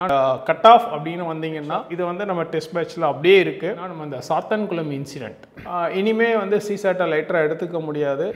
cut off அப்படின்னு வந்தீங்கன்னா இது வந்து நம்ம டெஸ்ட் பேட்சில் அப்படியே இருக்குது நம்ம இந்த சாத்தன்குளம் இன்சிடெண்ட் இனிமே வந்து சிசாட்டை லைட்டராக எடுத்துக்க முடியாது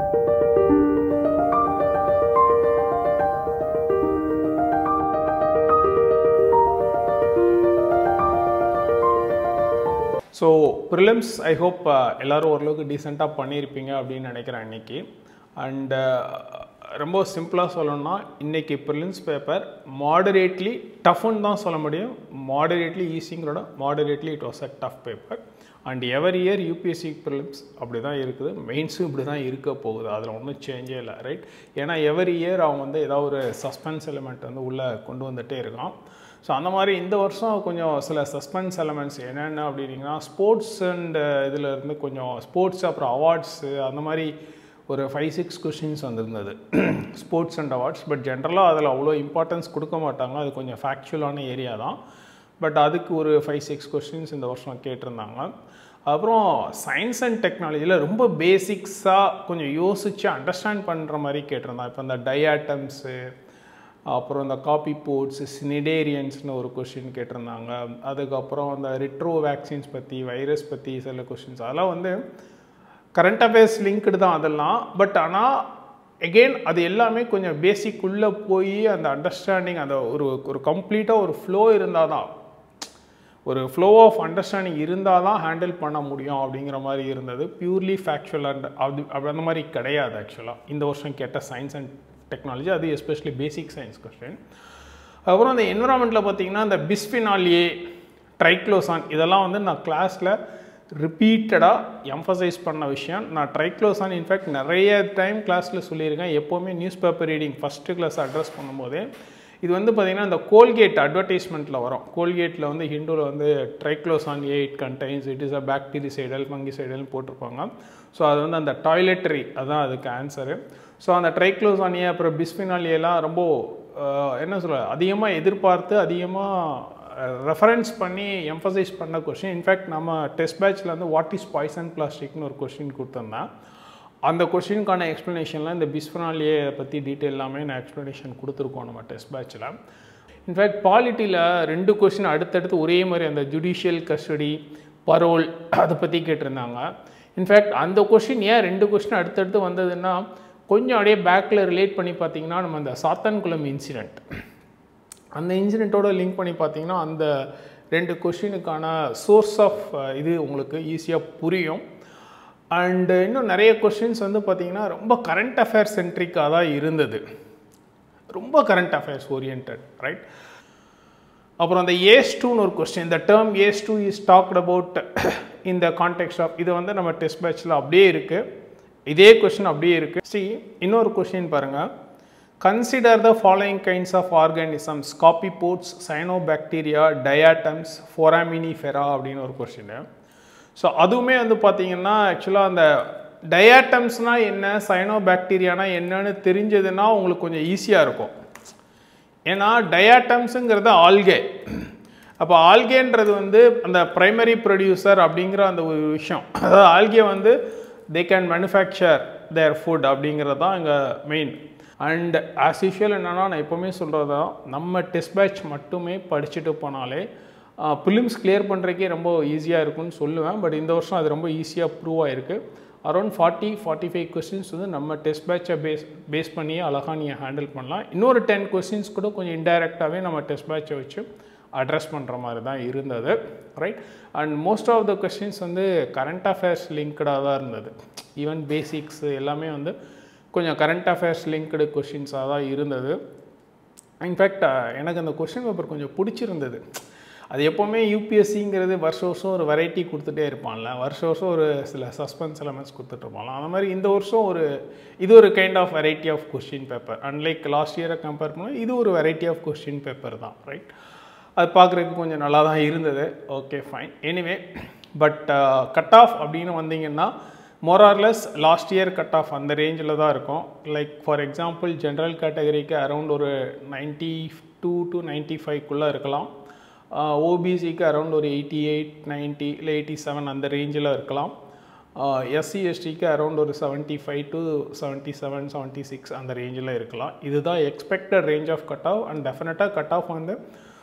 ஸோ ப்ரிலிம்ஸ் ஐ ஹோப் எல்லோரும் ஓரளவுக்கு டீசெண்டாக பண்ணியிருப்பீங்க அப்படின்னு நினைக்கிறேன் இன்னைக்கு அண்டு ரொம்ப சிம்பிளாக சொல்லணும்னா இன்றைக்கி ப்ரிலிம்ஸ் பேப்பர் மாடரேட்லி டஃப்னு தான் சொல்ல முடியும் மாடரேட்லி ஈஸிங்கிறோட moderately it was a tough paper and every year UPSC prelims அப்படி தான் இருக்குது மெயின்ஸும் இப்படி தான் இருக்க போகுது அதில் ஒன்றும் சேஞ்சே இல்லை ரைட் ஏன்னா எவரி இயர் அவன் வந்து ஏதாவது ஒரு சஸ்பென்ஸ் எலிமெண்ட் வந்து உள்ளே கொண்டு வந்துகிட்டே இருக்கான் ஸோ அந்த மாதிரி இந்த வருஷம் கொஞ்சம் சில சஸ்பென்ஸ் எலமெண்ட்ஸ் என்னென்ன அப்படின்னீங்கன்னா ஸ்போர்ட்ஸ் அண்ட் இதில் இருந்து கொஞ்சம் ஸ்போர்ட்ஸ் அப்புறம் அவார்ட்ஸு அந்த மாதிரி ஒரு ஃபைவ் சிக்ஸ் கொஷின்ஸ் வந்திருந்தது ஸ்போர்ட்ஸ் அண்ட் அவார்ட்ஸ் பட் ஜென்ரலாக அதில் அவ்வளோ இம்பார்ட்டன்ஸ் கொடுக்க மாட்டாங்க அது கொஞ்சம் ஃபேக்சுவலான ஏரியா தான் பட் அதுக்கு ஒரு ஃபைவ் சிக்ஸ் கொஷின்ஸ் இந்த வருஷம் கேட்டிருந்தாங்க அப்புறம் சயின்ஸ் அண்ட் டெக்னாலஜியில் ரொம்ப பேசிக்ஸாக கொஞ்சம் யோசித்து அண்டர்ஸ்டாண்ட் பண்ணுற மாதிரி கேட்டிருந்தான் இப்போ இந்த டயாட்டம்ஸு அப்புறம் இந்த காப்பி போர்ட்ஸ் ஸ்னிடேரியன்ஸ்னு ஒரு கொஷின் கேட்டிருந்தாங்க அதுக்கப்புறம் அந்த ரிட்ரோ வேக்சின்ஸ் பற்றி வைரஸ் பற்றி சில கொஷின்ஸ் அதெல்லாம் வந்து கரண்ட் அஃபேர்ஸ் லிங்க்டு தான் அதெல்லாம் பட் ஆனால் எகெயின் அது எல்லாமே கொஞ்சம் பேசிக் உள்ளே போய் அந்த அண்டர்ஸ்டாண்டிங் அந்த ஒரு ஒரு கம்ப்ளீட்டாக ஒரு ஃப்ளோ இருந்தால் தான் ஒரு ஃப்ளோ ஆஃப் அண்டர்ஸ்டாண்டிங் இருந்தால் தான் ஹேண்டில் பண்ண முடியும் அப்படிங்கிற மாதிரி இருந்தது பியூர்லி ஃபேக்சுவல் அண்ட் அது அப்படி அந்த மாதிரி கிடையாது ஆக்சுவலாக இந்த வருஷம் கேட்ட சயின்ஸ் அண்ட் டெக்னாலஜி அது எஸ்பெஷலி பேசிக் சயின்ஸ் கொஸ்டின் அப்புறம் அந்த என்விரான்மெண்ட்டில் பார்த்தீங்கன்னா இந்த பிஸ்பினால் ஏ ட்ரைக்ளோசான் இதெல்லாம் வந்து நான் கிளாஸில் ரிப்பீட்டடாக எம்ஃபசைஸ் பண்ண விஷயம் நான் ட்ரைக்ளோசான் இன்ஃபேக்ட் நிறைய டைம் கிளாஸில் சொல்லியிருக்கேன் எப்போவுமே news paper reading first class address பண்ணும்போதே இது வந்து பார்த்திங்கன்னா இந்த கோல்கேட் அட்வர்டைஸ்மெண்ட்டில் வரும் கோல்கேட்டில் வந்து ஹிந்துவில் வந்து ட்ரைக்ளோசான் ஏ it contains it is a bactericidal ஃபங்கிசைடல்னு போட்டிருப்பாங்க ஸோ அது வந்து அந்த டாய்லெட்ரி அதுதான் அதுக்கு ஆன்சரு ஸோ அந்த ட்ரைக்ளோசான் ஏ அப்புறம் பிஸ்பினால் ஏலாம் ரொம்ப என்ன சொல்ல அதிகமாக எதிர்பார்த்து அதிகமாக ரெஃபரன்ஸ் பண்ணி எம்ஃபசைஸ் பண்ண கொஷின் இன்ஃபேக்ட் நம்ம டெஸ்ட் பேட்சில் வந்து வாட் இஸ் பாய்சன் பிளாஸ்டிக்னு ஒரு கொஷின் கொடுத்துருந்தேன் அந்த கொஷினுக்கான எக்ஸ்ப்ளனேஷன்லாம் இந்த பிஸ்ஃபனாலியே பற்றி டீட்டெயில் எல்லாமே நான் எக்ஸ்ப்ளனேஷன் கொடுத்துருக்கோம் நம்ம டெஸ்ட் பேட்சில் இன்ஃபேக்ட் பாலிட்டியில் ரெண்டு கொஷின் அடுத்தடுத்து ஒரே மாதிரி அந்த ஜுடிஷியல் கஸ்டடி பரோல் அதை பற்றி கேட்டிருந்தாங்க இன்ஃபேக்ட் அந்த கொஷின் ஏன் ரெண்டு கொஷின் அடுத்தடுத்து வந்ததுன்னா கொஞ்சம் அப்படியே பேக்கில் ரிலேட் பண்ணி பார்த்தீங்கன்னா நம்ம அந்த சாத்தான்குளம் இன்சிடெண்ட் அந்த இன்சிடெண்ட்டோட லிங்க் பண்ணி பார்த்தீங்கன்னா அந்த ரெண்டு கொஷினுக்கான சோர்ஸ் ஆஃப் இது உங்களுக்கு ஈஸியாக புரியும் அண்டு இன்னும் நிறைய கொஷின்ஸ் வந்து பார்த்திங்கன்னா ரொம்ப கரண்ட் அஃபேர்ஸ் சென்ட்ரிக்காக தான் இருந்தது ரொம்ப கரண்ட் அஃபேர்ஸ் ஓரியன்ட் ரைட் அப்புறம் அந்த ஏஸ் டூன்னு ஒரு கொஸ்டின் இந்த term as two is talked about இந்த கான்டெக்ட் ஆஃப் இது வந்து நம்ம டெஸ்ட் பேட்சில் அப்படியே இருக்குது இதே கொஷின் அப்படியே இருக்குது சி இன்னொரு கொஷின் பாருங்கள் consider the following kinds of organisms copepods cyanobacteria diatoms foraminifera அப்படின்னு ஒரு கொஷின் ஸோ அதுவுமே வந்து பார்த்தீங்கன்னா ஆக்சுவலாக அந்த டயாட்டம்ஸ்னால் என்ன சைனோபாக்டீரியானா என்னன்னு தெரிஞ்சதுன்னா உங்களுக்கு கொஞ்சம் ஈஸியாக இருக்கும் ஏன்னா டயாட்டம்ஸுங்கிறது ஆல்கே அப்போ ஆல்கேன்றது வந்து அந்த ப்ரைமரி ப்ரொடியூசர் அப்படிங்கிற அந்த ஒரு விஷயம் அதாவது ஆல்கே வந்து they can manufacture their food அப்படிங்கிறது தான் இங்கே மெயின் அண்ட் ஆஸ் யூஷுவல் என்னென்னா நான் எப்போவுமே சொல்கிறது தான் நம்ம டெஸ்ட் பேட்ச் மட்டுமே படிச்சுட்டு போனாலே ப்ரிலிம்ஸ் கிளியர் பண்ணுறக்கே ரொம்ப ஈஸியாக இருக்கும்னு சொல்லுவேன் பட் இந்த வருஷம் அது ரொம்ப ஈஸியாக ப்ரூவ் ஆகிருக்கு around forty forty five questions வந்து நம்ம டெஸ்ட் பேட்சை பேஸ் பேஸ் பண்ணியே அழகாக நீங்கள் ஹேண்டில் பண்ணலாம் இன்னொரு டென் கொஸ்டின்ஸ் கூட கொஞ்சம் இன்டைரக்டாகவே நம்ம டெஸ்ட் பேட்சை வச்சு அட்ரஸ் பண்ணுற மாதிரி தான் இருந்தது right and most of the questions வந்து கரண்ட் அஃபேர்ஸ் லிங்க்டாக தான் இருந்தது ஈவன் பேசிக்ஸ் எல்லாமே வந்து கொஞ்சம் கரண்ட் அஃபேர்ஸ் லிங்க்டு கொஷின்ஸாக தான் இருந்தது இன்ஃபேக்ட் எனக்கு அந்த கொஷின் பேப்பர் கொஞ்சம் பிடிச்சிருந்தது அது எப்போவுமே யூபிஎஸ்சிங்கிறது வருஷ வருஷம் ஒரு வெரைட்டி கொடுத்துட்டே இருப்பான்ல வருஷ வருஷம் ஒரு சில சஸ்பென்ஸ் எலமெண்ட்ஸ் கொடுத்துட்ருப்பான்ல அந்த மாதிரி இந்த வருஷம் ஒரு இது ஒரு kind of variety of question paper unlike last இயரை கம்பேர் பண்ணால் இது ஒரு வெரைட்டி ஆஃப் கொஸ்டின் பேப்பர் தான் ரைட் அது பார்க்குறதுக்கு கொஞ்சம் நல்லா தான் இருந்தது okay fine anyway but cut off அப்படின்னு வந்தீங்கன்னா more or less last year cut off அந்த ரேஞ்சில் தான் இருக்கும் லைக் ஃபார் எக்ஸாம்பிள் ஜென்ரல் கேட்டகரிக்கு அரௌண்ட் ஒரு நைன்ட்டி டூ டு நைன்ட்டி ஃபைவ்க்குள்ளே இருக்கலாம் ஓபிசிக்கு அரௌண்ட் ஒரு எயிட்டி எயிட் நைன்ட்டி இல்லை எயிட்டி செவன் அந்த ரேஞ்சில் இருக்கலாம் எஸ்சி எஸ்டிக்கு அரௌண்ட் ஒரு seventy five to seventy seven seventy six அந்த ரேஞ்சில் இருக்கலாம் இதுதான் expected range of cut off and டெஃபினட்டாக கட் ஆஃப் வந்து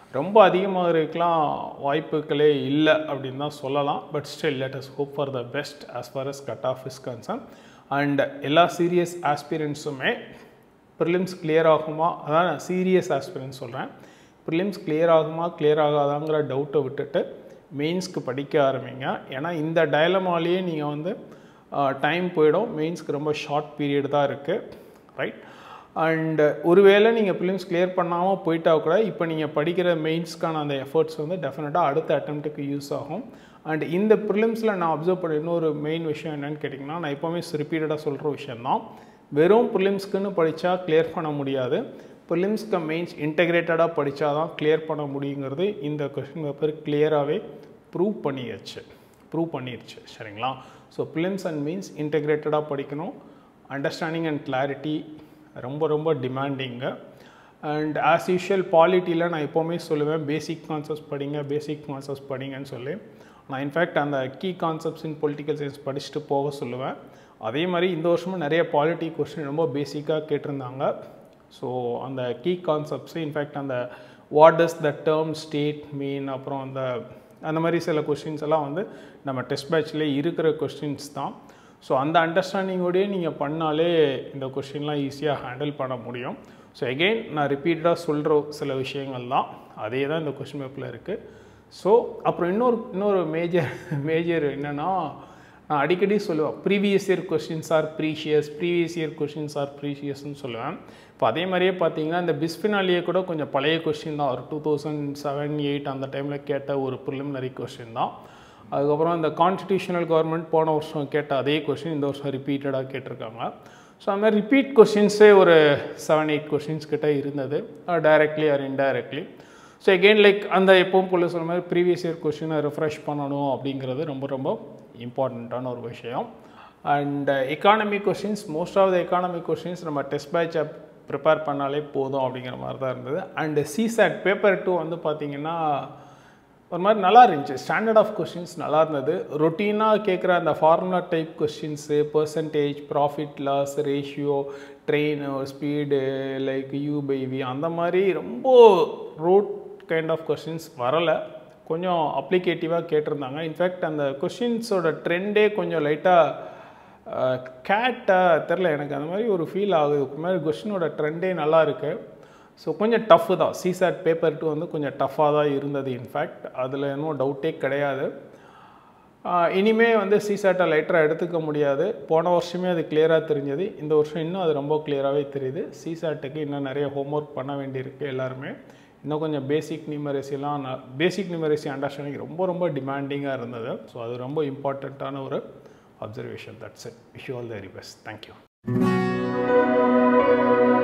ரொம்ப அதிகமாகிறதுக்கெலாம் வாய்ப்புகளே இல்லை அப்படின்னு தான் சொல்லலாம் but still let us hope for the best as far as cut off is concern and எல்லா சீரியஸ் ஆஸ்பிரன்ஸுமே ப்ரிலிம்ஸ் கிளியர் ஆகுமா அதான் நான் சீரியஸ் ஆஸ்பிரன்ஸ் சொல்கிறேன் ப்ரிலிம்ஸ் கிளியர் ஆகுமா கிளியர் ஆகாதாங்கிற டவுட்டை விட்டுட்டு மெயின்ஸ்க்கு படிக்க ஆரம்பிங்க ஏன்னா இந்த டயலமாலேயே நீங்கள் வந்து டைம் போயிடும் மெயின்ஸ்க்கு ரொம்ப ஷார்ட் பீரியட் தான் இருக்குது ரைட் அண்டு ஒருவேளை நீங்கள் ப்ரிலிம்ஸ் கிளியர் பண்ணாமல் போயிட்டா கூட இப்போ நீங்கள் படிக்கிற மெயின்ஸ்க்கான அந்த எஃபர்ட்ஸ் வந்து டெஃபினட்டாக அடுத்த அட்டம்ப்ட்டுக்கு யூஸ் ஆகும் அண்ட் இந்த ப்ரிலிம்ஸில் நான் அப்சர்வ் பண்ண இன்னொரு மெயின் விஷயம் என்னென்னு கேட்டிங்கன்னா நான் எப்போவுமே ரிப்பீட்டடாக சொல்கிற விஷயந்தான் வெறும் ப்ரிலிம்ஸ்க்குன்னு படித்தா கிளியர் பண்ண முடியாது ப்ரிலிம்ஸ்க்கு மெயின்ஸ் இன்டெகிரேட்டடாக படித்தா தான் கிளியர் பண்ண முடியுங்கிறது இந்த கொஷின் பேப்பர் கிளியராகவே ப்ரூவ் பண்ணியாச்சு ப்ரூவ் பண்ணிருச்சு சரிங்களா ஸோ ப்ரிலிம்ஸ் அண்ட் மீன்ஸ் இன்டெகிரேட்டடாக படிக்கணும் அண்டர்ஸ்டாண்டிங் அண்ட் கிளாரிட்டி ரொம்ப ரொம்ப டிமாண்டிங்கு அண்ட் ஆஸ் யூஷுவல் பாலிட்டியில் நான் எப்போவுமே சொல்லுவேன் பேசிக் கான்செப்ட்ஸ் படிங்க பேசிக் கான்செப்ட்ஸ் படிங்கன்னு சொல்லி நான் இன்ஃபேக்ட் அந்த key concepts in political science படிச்சுட்டு போக சொல்லுவேன் அதே மாதிரி இந்த வருஷமும் நிறைய பாலிட்டி கொஸ்டின் ரொம்ப பேசிக்காக கேட்டிருந்தாங்க ஸோ அந்த கீ கான்செப்ட்ஸு இன்ஃபேக்ட் அந்த what does the term state mean அப்புறம் அந்த அந்த மாதிரி சில கொஸ்டின்ஸ் எல்லாம் வந்து நம்ம டெஸ்ட் பேட்ச்லேயே இருக்கிற கொஸ்டின்ஸ் தான் ஸோ அந்த அண்டர்ஸ்டாண்டிங்கோடயே நீங்கள் பண்ணாலே இந்த கொஷின்லாம் ஈஸியாக ஹேண்டில் பண்ண முடியும் ஸோ எகெயின் நான் ரிப்பீட்டடாக சொல்கிற சில விஷயங்கள் தான் அதே தான் இந்த கொஷின் பேப்பரில் இருக்குது ஸோ அப்புறம் இன்னொரு இன்னொரு மேஜர் மேஜர் என்னென்னா நான் அடிக்கடி சொல்லுவேன் previous year questions are precious previous year questions are ப்ரீஷியஸ்னு சொல்லுவேன் இப்போ அதே மாதிரியே பார்த்தீங்கன்னா இந்த பிஸ்பினாலியே கூட கொஞ்சம் பழைய கொஷின் தான் ஒரு டூ தௌசண்ட் செவன் எயிட் அந்த டைமில் கேட்ட ஒரு ப்ரிலிமினரி கொஷின் தான் அதுக்கப்புறம் இந்த கான்ஸ்டியூஷனல் கவர்மெண்ட் போன வருஷம் கேட்ட அதே கொஷின் இந்த வருஷம் ரிப்பீட்டடாக கேட்டிருக்காங்க ஸோ அந்த மாதிரி ரிப்பீட் கொஷின்ஸே ஒரு செவன் எயிட் கொஷின்ஸ் கிட்ட இருந்தது directly or indirectly so again like அந்த எப்பவும் போல சொல்ல மாதிரி ப்ரீவியஸ் இயர் கொஷினை ரெஃப்ரெஷ் பண்ணணும் அப்படிங்கிறது ரொம்ப ரொம்ப இம்பார்ட்டண்ட்டான ஒரு விஷயம் and economy questions most of the economy questions நம்ம டெஸ்ட் பேட்சை ப்ரிப்பேர் பண்ணாலே போதும் அப்படிங்கிற மாதிரி தான் இருந்தது அண்டு சிசாட் பேப்பர் டூ வந்து பார்த்திங்கன்னா ஒரு மாதிரி நல்லா இருந்துச்சு ஸ்டாண்டர்ட் ஆஃப் கொஷின்ஸ் நல்லா இருந்தது ரொட்டீனாக கேட்குற அந்த formula type questions percentage profit loss ratio train speed like U by V அந்த மாதிரி ரொம்ப ரூட் கைண்ட் ஆஃப் கொஷின்ஸ் வரலை கொஞ்சம் அப்ளிகேட்டிவாக கேட்டிருந்தாங்க இன்ஃபேக்ட் அந்த கொஷின்ஸோட ட்ரெண்டே கொஞ்சம் லைட்டாக கேட்டாக தெரில எனக்கு அந்த மாதிரி ஒரு ஃபீல் ஆகுது ஒரு மாதிரி கொஷினோட ட்ரெண்டே நல்லா இருக்குது ஸோ கொஞ்சம் டஃப்பு தான் சிசாட் பேப்பர் டூ வந்து கொஞ்சம் டஃப்பாக தான் இருந்தது இன்ஃபேக்ட் அதில் இன்னும் டவுட்டே கிடையாது இனிமே வந்து சிசாட்டை லைட்டராக எடுத்துக்க முடியாது போன வருஷமே அது கிளியராக தெரிஞ்சது இந்த வருஷம் இன்னும் அது ரொம்ப கிளியராகவே தெரியுது சிசாட்டுக்கு இன்னும் நிறைய ஹோம்ஒர்க் பண்ண வேண்டியிருக்கு எல்லாருமே இன்னும் கொஞ்சம் பேசிக் நியூமரசிலாம் பேசிக் நியூமரசி அண்டர்ஸ்டாண்டிங் ரொம்ப ரொம்ப டிமாண்டிங்காக இருந்தது ஸோ அது ரொம்ப இம்பார்ட்டண்ட்டான ஒரு observation that's it wish all the very best thank you